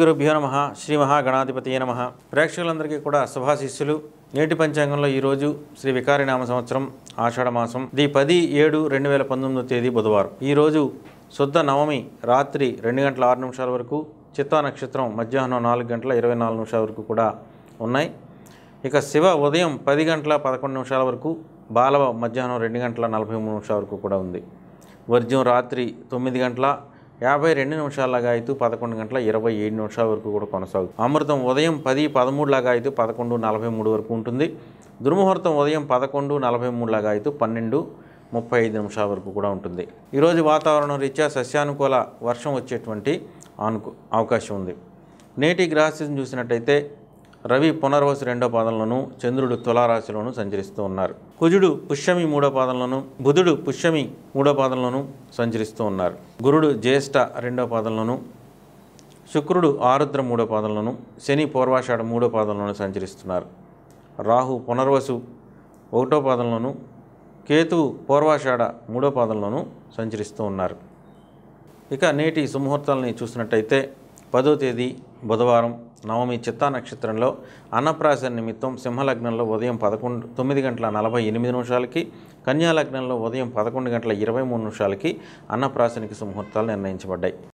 గురుభ్యో నమ శ్రీ మహాగణాధిపతి నమ ప్రేక్షకులందరికీ కూడా శుభాశిస్సులు నేటి పంచాంగంలో ఈరోజు శ్రీ వికారినామ సంవత్సరం ఆషాఢ మాసం ది పది ఏడు రెండు వేల పంతొమ్మిదో తేదీ బుధవారం ఈరోజు శుద్ధ నవమి రాత్రి రెండు గంటల ఆరు నిమిషాల వరకు చిత్తా నక్షత్రం మధ్యాహ్నం నాలుగు గంటల ఇరవై నాలుగు నిమిషాల వరకు కూడా ఉన్నాయి ఇక శివ ఉదయం పది గంటల పదకొండు నిమిషాల వరకు బాలవ మధ్యాహ్నం రెండు గంటల నలభై మూడు నిమిషాల వరకు కూడా ఉంది వర్జ్యం రాత్రి తొమ్మిది గంటల యాభై రెండు నిమిషాలగా అయితే పదకొండు గంటల ఇరవై ఏడు నిమిషాల వరకు కూడా కొనసాగుతుంది అమృతం ఉదయం పది పదమూడులాగా అయితే పదకొండు నలభై మూడు వరకు ఉంటుంది దుర్ముహూర్తం ఉదయం పదకొండు నలభై మూడులాగా అయితే పన్నెండు ముప్పై ఐదు నిమిషాల వరకు కూడా ఉంటుంది ఈరోజు వాతావరణం రీత్యా సస్యానుకూల వర్షం వచ్చేటువంటి అనుకు అవకాశం ఉంది నేటి గ్రహస్థితిని చూసినట్టయితే రవి పునర్వసు రెండో పాదంలోను చంద్రుడు తులారాశిలోను సంచరిస్తూ ఉన్నారు కుజుడు పుష్యమి మూడో పాదంలోను బుధుడు పుష్యమి మూడో పాదంలోను సంచరిస్తూ ఉన్నారు గురుడు జ్యేష్ఠ రెండో పాదంలోను శుక్రుడు ఆరుద్ర మూడో పాదంలోను శని పూర్వాషాఢ మూడో పాదంలోను సంచరిస్తున్నారు రాహు పునర్వసు ఒకటో పాదంలోను కేతువు పూర్వాషాఢ మూడో పాదంలోను సంచరిస్తూ ఉన్నారు ఇక నేటి సుముహూర్తాలని చూసినట్టయితే పదో తేదీ బుధవారం నవమి చిత్తా నక్షత్రంలో అన్నప్రాసన నిమిత్తం సింహలగ్నంలో ఉదయం పదకొండు తొమ్మిది గంటల నలభై ఎనిమిది నిమిషాలకి కన్యా లగ్నంలో ఉదయం పదకొండు గంటల ఇరవై మూడు నిమిషాలకి అన్నప్రాసనికి సుముహూర్తాలు నిర్ణయించబడ్డాయి